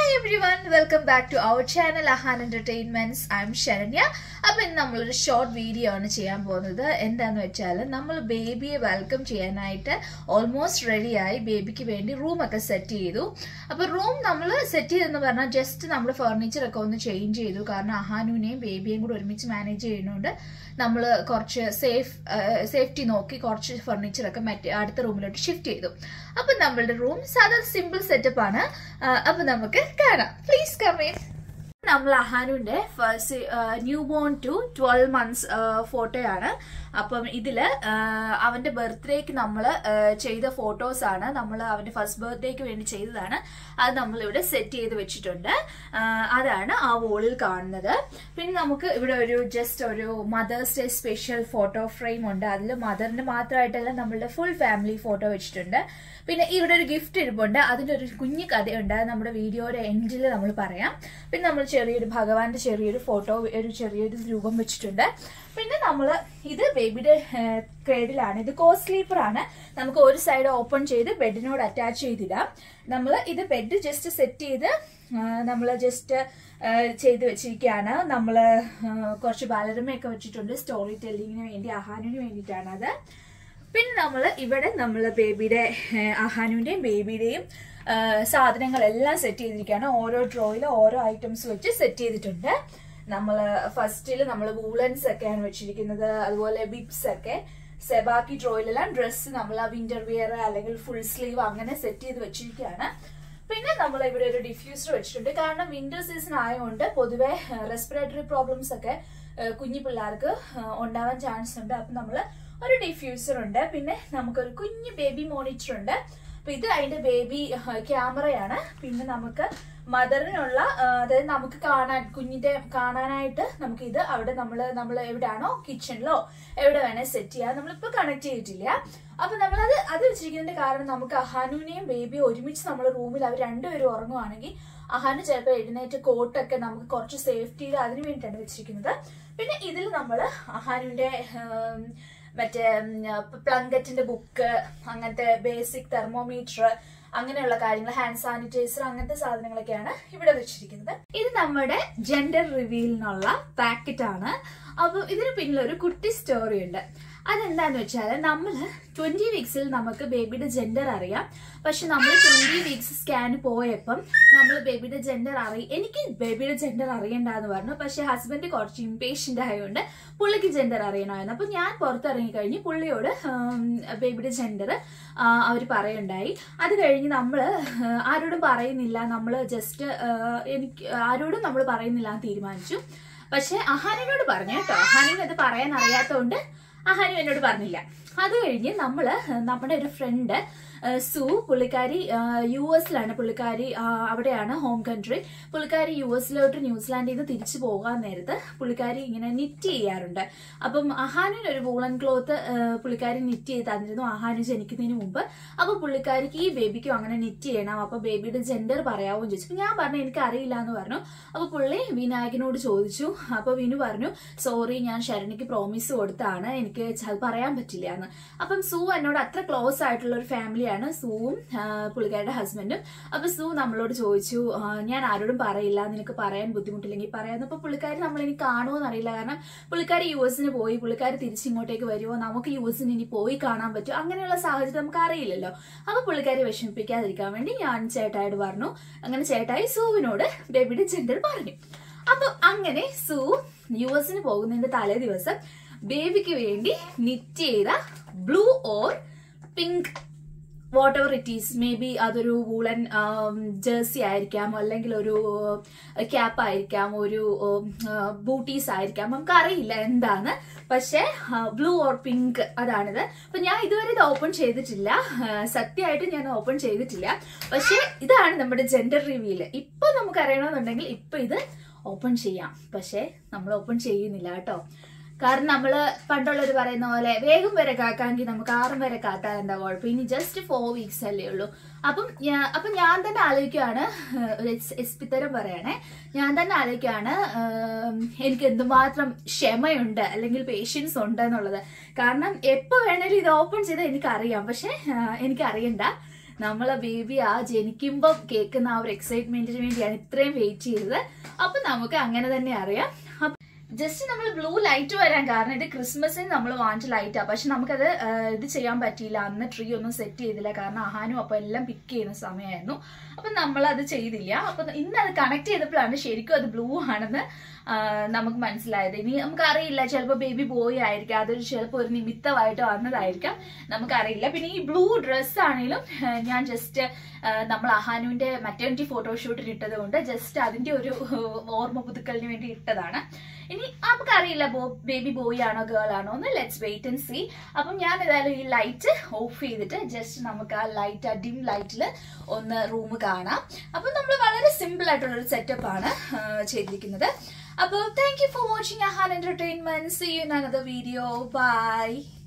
every one welcome back to our channel Ahan entertainments I am Saranya അപ്പൊ ഇന്ന് നമ്മളൊരു short video ആണ് ചെയ്യാൻ പോകുന്നത് എന്താന്ന് വെച്ചാൽ നമ്മൾ ബേബിയെ വെൽക്കം ചെയ്യാനായിട്ട് ഓൾമോസ്റ്റ് റെഡിയായി ബേബിക്ക് വേണ്ടി റൂമൊക്കെ സെറ്റ് ചെയ്തു അപ്പൊ റൂം നമ്മൾ സെറ്റ് ചെയ്തെന്ന് പറഞ്ഞാൽ ജസ്റ്റ് നമ്മൾ ഫർണിച്ചർ ഒക്കെ ഒന്ന് ചേഞ്ച് ചെയ്തു കാരണം അഹാനുവിനെയും ബേബിയെയും കൂടെ ഒരുമിച്ച് മാനേജ് ചെയ്യുന്നതുകൊണ്ട് നമ്മൾ കുറച്ച് സേഫ് സേഫ്റ്റി നോക്കി കുറച്ച് ഫർണിച്ചർ ഒക്കെ മറ്റേ അടുത്ത റൂമിലോട്ട് ഷിഫ്റ്റ് ചെയ്തു അപ്പൊ നമ്മളുടെ റൂം സാധാരണ സിമ്പിൾ സെറ്റപ്പ് ആണ് അപ്പൊ നമുക്ക് കാണാം പ്ലീസ് കമേ നമ്മൾ അഹാനുവിന്റെ first new born to twelve months ഫോട്ടോയാണ് അപ്പം ഇതില് ആ, അവന്റെ ബർത്ത്ഡേക്ക് നമ്മൾ ചെയ്ത ഫോട്ടോസ് ആണ് നമ്മൾ അവന്റെ ഫസ്റ്റ് ബർത്ത്ഡേക്ക് വേണ്ടി ചെയ്തതാണ് അത് നമ്മൾ ഇവിടെ സെറ്റ് ചെയ്ത് വെച്ചിട്ടുണ്ട് ആ, അതാണ് ആ വോളിൽ കാണുന്നത് പിന്നെ നമുക്ക് ഇവിടെ ഒരു ജസ്റ്റ് ഒരു mother's day special photo frame ഉണ്ട് അതിൽ മദറിന്റെ മാത്രമായിട്ടല്ല നമ്മളുടെ ഫുൾ ഫാമിലി ഫോട്ടോ വെച്ചിട്ടുണ്ട് പിന്നെ ഇവിടെ ഒരു ഗിഫ്റ്റ് ഇരിപ്പുണ്ട് അതിന്റെ ഒരു കുഞ്ഞു കഥയുണ്ട് അത് നമ്മുടെ വീഡിയോയുടെ എൻഡിൽ നമ്മൾ പറയാം പിന്നെ നമ്മൾ ചെറിയൊരു ഭഗവാന്റെ ചെറിയൊരു ഫോട്ടോ ഒരു ചെറിയൊരു രൂപം വെച്ചിട്ടുണ്ട് പിന്നെ നമ്മൾ ഇത് ബേബിയുടെ ക്രേഡിലാണ് ഇത് കോ സ്ലീപ്പർ ആണ് നമുക്ക് ഒരു സൈഡ് ഓപ്പൺ ചെയ്ത് ബെഡിനോട് അറ്റാച്ച് ചെയ്തിടാം നമ്മൾ ഇത് ബെഡ് ജസ്റ്റ് സെറ്റ് ചെയ്ത് നമ്മൾ ജസ്റ്റ് ചെയ്ത് വെച്ചിരിക്കുകയാണ് നമ്മൾ കുറച്ച് ബാലരമയൊക്കെ വെച്ചിട്ടുണ്ട് സ്റ്റോറി ടെല്ലിങ്ങിന് വേണ്ടി ആഹാനിന് വേണ്ടിയിട്ടാണ് അത് പിന്നെ നമ്മൾ ഇവിടെ നമ്മൾ ബേബിയുടെ അഹാനുവിന്റെയും ബേബിയുടെയും സാധനങ്ങളെല്ലാം സെറ്റ് ചെയ്തിരിക്കുകയാണ് ഓരോ ഡ്രോയിൽ ഓരോ ഐറ്റംസ് വെച്ച് സെറ്റ് ചെയ്തിട്ടുണ്ട് നമ്മൾ ഫസ്റ്റിൽ നമ്മൾ വൂളൻസ് ഒക്കെയാണ് വെച്ചിരിക്കുന്നത് അതുപോലെ ബിബ്സ് ഒക്കെ സെ- ബാക്കി ഡ്രോയിലെല്ലാം ഡ്രസ്സ് നമ്മൾ ആ വിന്റർ വിയർ അല്ലെങ്കിൽ ഫുൾ സ്ലീവ് അങ്ങനെ സെറ്റ് ചെയ്ത് വെച്ചിരിക്കുകയാണ് പിന്നെ നമ്മൾ ഇവിടെ ഒരു ഡിഫ്യൂസർ വെച്ചിട്ടുണ്ട് കാരണം വിന്റർ സീസൺ ആയതുകൊണ്ട് പൊതുവെ റെസ്പിറേറ്ററി പ്രോബ്ലംസ് ഒക്കെ ഏഹ്, കുഞ്ഞു പിള്ളേർക്ക് ഏഹ്, ഉണ്ടാവാൻ ചാൻസ് ഉണ്ട് അപ്പം നമ്മൾ ഒരു ഡിഫ്യൂസർ ഉണ്ട് പിന്നെ നമുക്കൊരു കുഞ്ഞു ബേബി മോണിറ്റർ ഉണ്ട് അപ്പൊ ഇത് അതിന്റെ ബേബി ക്യാമറയാണ് പിന്നെ നമുക്ക് മദറിനുള്ള ആ, അതായത് നമുക്ക് കാണാൻ കുഞ്ഞിന്റെ കാണാനായിട്ട് നമുക്ക് ഇത് അവിടെ നമ്മൾ നമ്മൾ എവിടെയാണോ കിച്ചണിലോ എവിടെ വേണേ സെറ്റ് ചെയ്യാം നമ്മളിപ്പോ കണക്ട് ചെയ്തിട്ടില്ല അപ്പൊ നമ്മളത് അത് വെച്ചിരിക്കുന്നതിന്റെ കാരണം നമുക്ക് അഹാനുവിനെയും ബേബിയും ഒരുമിച്ച് നമ്മൾ റൂമിൽ അവർ രണ്ടുപേരും ഉറങ്ങുവാണെങ്കിൽ അഹാന് ചിലപ്പോൾ എഴുന്നേറ്റ് കോട്ടൊക്കെ നമുക്ക് കുറച്ച് സേഫ്റ്റിയിൽ അതിന് വേണ്ടിയിട്ടാണ് വെച്ചിരിക്കുന്നത് പിന്നെ ഇതിൽ നമ്മൾ അഹാനുവിന്റെ ഉം, മറ്റേ പ്ലങ്കറ്റിന്റെ ബുക്ക് അങ്ങനത്തെ ബേസിക് തെർമോമീറ്റർ അങ്ങനെയുള്ള കാര്യങ്ങൾ ഹാൻഡ് സാനിറ്റൈസർ അങ്ങനത്തെ സാധനങ്ങളൊക്കെയാണ് ഇവിടെ വെച്ചിരിക്കുന്നത് ഇത് നമ്മുടെ ജെൻഡർ റിവീലിനുള്ള പാക്കറ്റ് ആണ് അപ്പൊ ഇതിന് പിന്നിൽ ഒരു കുട്ടി സ്റ്റോറി ഉണ്ട് അതെന്താന്ന് വെച്ചാൽ നമ്മൾ ട്വന്റി വീക്സിൽ നമുക്ക് ബേബിയുടെ ജെൻഡർ അറിയാം പക്ഷെ നമ്മൾ ട്വന്റി വീക്സ് സ്കാൻ പോയപ്പം നമ്മൾ ബേബിയുടെ ജെൻഡർ അറി എനിക്ക് ബേബിയുടെ ജെൻഡർ അറിയണ്ടെന്ന് പറഞ്ഞു പക്ഷെ ഹസ്ബൻഡ് കുറച്ച് ഇമ്പേഷ്യന്റ് ആയതുകൊണ്ട് പുള്ളിക്ക് ജെൻഡർ അറിയണമായിരുന്നു അപ്പൊ ഞാൻ പുറത്തിറങ്ങി കഴിഞ്ഞ് പുള്ളിയോട് ആം, ബേബിയുടെ ജെൻഡർ അവർ പറയുണ്ടായി അത് കഴിഞ്ഞ് നമ്മൾ ആരോടും പറയുന്നില്ല നമ്മൾ ജസ്റ്റ് എനിക്ക് ആരോടും നമ്മൾ പറയുന്നില്ല എന്ന് തീരുമാനിച്ചു പക്ഷെ അഹാനിനോട് പറഞ്ഞു കേട്ടോ അഹാനിന് അത് പറയാൻ അറിയാത്തതുകൊണ്ട് അഹാനു എന്നോട് പറഞ്ഞില്ല അത് കഴിഞ്ഞ് നമ്മള് നമ്മുടെ ഒരു ഫ്രണ്ട് സു പുള്ളിക്കാരി യു എസിലാണ് പുള്ളിക്കാരി ആ, അവിടെയാണ് ഹോം കൺട്രി പുള്ളിക്കാരി യു എസിലോട്ട് ന്യൂസിലാൻഡിൽ നിന്ന് തിരിച്ചു പോകാൻ നേരത്ത് പുള്ളിക്കാരി ഇങ്ങനെ നിറ്റ് ചെയ്യാറുണ്ട് അപ്പം അഹാനിന് ഒരു വൂളൻ ക്ലോത്ത് പുള്ളിക്കാരി നിറ്റ് ചെയ്ത് തന്നിരുന്നു അഹാനു ജനിക്കുന്നതിന് മുമ്പ് അപ്പൊ പുള്ളിക്കാരിക്ക് ഈ ബേബിക്കും അങ്ങനെ നിറ്റ് ചെയ്യണം അപ്പൊ ബേബിയുടെ ജെൻഡർ പറയാവും ചോദിച്ചു അപ്പൊ ഞാൻ പറഞ്ഞു എനിക്ക് അറിയില്ല എന്ന് പറഞ്ഞു അപ്പൊ പുള്ളി വിനായകനോട് ചോദിച്ചു അപ്പൊ വിനു പറഞ്ഞു സോറി ഞാൻ ശരണിക്ക് പ്രോമിസ് കൊടുത്താണ് എനിക്ക് അത് പറയാൻ പറ്റില്ല എന്ന് അപ്പം സൂ എന്നോട് അത്ര ക്ലോസ് ആയിട്ടുള്ള ഒരു ഫാമിലിയാണ് സൂവും ആ, പുള്ളിക്കാരുടെ ഹസ്ബൻഡും അപ്പൊ സൂ നമ്മളോട് ചോദിച്ചു ആ, ഞാൻ ആരോടും പറയില്ല നിനക്ക് പറയാൻ ബുദ്ധിമുട്ടില്ലെങ്കിൽ പറയാന്ന് അപ്പൊ പുള്ളിക്കാരി നമ്മൾ ഇനി കാണുമോ എന്നറിയില്ല കാരണം പുള്ളിക്കാരി യു എസിന് പോയി പുള്ളിക്കാരി തിരിച്ചിങ്ങോട്ടേക്ക് വരുമോ നമുക്ക് യു എസിന് ഇനി പോയി കാണാൻ പറ്റുമോ അങ്ങനെയുള്ള സാഹചര്യം നമുക്ക് അറിയില്ലല്ലോ അപ്പൊ പുള്ളിക്കാരി വിഷമിപ്പിക്കാതിരിക്കാൻ വേണ്ടി ഞാൻ ചേട്ടായോട് പറഞ്ഞു അങ്ങനെ ചേട്ടായി സൂവിനോട് ബേബിയുടെ ജെൻഡർ പറഞ്ഞു അപ്പൊ അങ്ങനെ സൂ യു എസിന് പോകുന്നതിന്റെ തലേ ദിവസം ബേബിക്ക് വേണ്ടി നിറ്റ് ചെയ്ത blue or pink whatever it is may be അതൊരു വൂളൻ ജേഴ്സി ആയിരിക്കാം അല്ലെങ്കിൽ ഒരു ക്യാപ്പ് ആയിരിക്കാം ഒരു ബൂട്ടീസ് ആയിരിക്കാം നമുക്ക് അറിയില്ല എന്താണ് പക്ഷേ ബ്ലൂ ഓർ പിങ്ക് അതാണിത് അപ്പൊ ഞാൻ ഇതുവരെ ഇത് ഓപ്പൺ ചെയ്തിട്ടില്ല സത്യമായിട്ട് ഞാൻ ഓപ്പൺ ചെയ്തിട്ടില്ല പക്ഷേ ഇതാണ് നമ്മുടെ ജെൻഡർ റിവീല് ഇപ്പൊ നമുക്ക് അറിയണമെന്നുണ്ടെങ്കിൽ ഇപ്പൊ ഇത് ഓപ്പൺ ചെയ്യാം പക്ഷേ നമ്മൾ ഓപ്പൺ ചെയ്യുന്നില്ല കേട്ടോ കാരണം നമ്മള് പണ്ടുള്ളവർ പറയുന്ന പോലെ വേഗം വരെ കാക്കാമെങ്കിൽ നമുക്ക് ആറും വരെ കാത്താൽ എന്താ കുഴപ്പം ഇനി ജസ്റ്റ് ഫോർ വീക്സ് അല്ലേ ഉള്ളൂ അപ്പം ഞാൻ അപ്പം ഞാൻ തന്നെ ആലോചിക്കുകയാണ് ഏഹ്, ഒരു എസ്- എസ്പിത്തരം പറയണേ ഞാൻ തന്നെ ആലോചിക്കുകയാണ് ഏഹ്, എനിക്ക് എന്തുമാത്രം ക്ഷമയുണ്ട് അല്ലെങ്കിൽ പേഷ്യൻസ് ഉണ്ട് എന്നുള്ളത് കാരണം എപ്പോൾ വേണേലും ഇത് ഓപ്പൺ ചെയ്താൽ എനിക്കറിയാം പക്ഷെ ഏഹ്, എനിക്കറിയണ്ട നമ്മളെ ബേബി ആ ജനിക്കുമ്പോൾ കേൾക്കുന്ന ആ ഒരു എക്സൈറ്റ്മെന്റിന് വേണ്ടിയാണ് ഇത്രയും വെയിറ്റ് ചെയ്തത് അപ്പൊ നമുക്ക് അങ്ങനെ തന്നെ അറിയാം അപ്പൊ ജസ്റ്റ് നമ്മൾ ബ്ലൂ ലൈറ്റ് വരാൻ കാരണം ഇത് ക്രിസ്മസിന് നമ്മൾ വാങ്ങിച്ച ലൈറ്റാണ് പക്ഷെ നമുക്കത് ആ, ഇത് ചെയ്യാൻ പറ്റിയില്ല അന്ന് ട്രീ ഒന്നും സെറ്റ് ചെയ്തില്ല കാരണം അഹാനും അപ്പൊ എല്ലാം പിക്ക് ചെയ്യുന്ന സമയമായിരുന്നു അപ്പൊ നമ്മൾ അത് ചെയ്തില്ല അപ്പൊ ഇന്ന് അത് കണക്ട് ചെയ്തപ്പോഴാണ് ശരിക്കും അത് ബ്ലൂ ആണെന്ന് ആ, നമുക്ക് മനസ്സിലായത് ഇനി നമുക്കറിയില്ല ചിലപ്പോൾ ബേബി ബോയ് ആയിരിക്കാം അതൊരു ചിലപ്പോൾ ഒരു നിമിത്തമായിട്ട് വന്നതായിരിക്കാം നമുക്കറിയില്ല പിന്നെ ഈ ബ്ലൂ ഡ്രസ് ആണെങ്കിലും ആ, ഞാൻ ജസ്റ്റ് നമ്മൾ അഹാനുവിന്റെ മറ്റേണിറ്റി ഫോട്ടോഷൂട്ടിന് ഇട്ടത് കൊണ്ട് ജസ്റ്റ് അതിന്റെ ഒരു ഓർമ്മ പുതുക്കലിന് വേണ്ടി ഇട്ടതാണ് ഇനി നമുക്കറിയില്ല ബോ ബേബി ബോയ് ആണോ ഗേൾ ആണോ എന്ന് ലെറ്റ്സ് വെയിറ്റ് ആൻഡ് സീ അപ്പം ഞാൻ ഏതായാലും ഈ ലൈറ്റ് ഓഫ് ചെയ്തിട്ട് ജസ്റ്റ് നമുക്ക് ആ ലൈറ്റ് ആ ഡിം ലൈറ്റിൽ ഒന്ന് റൂം കാണാം അപ്പം നമ്മൾ വളരെ സിമ്പിൾ ആയിട്ടുള്ള ഒരു സെറ്റപ്പ് ആണ് ആ, ചെയ്തിരിക്കുന്നത് അപ്പോൾ thank you for watching Ahan entertainment see you in another video by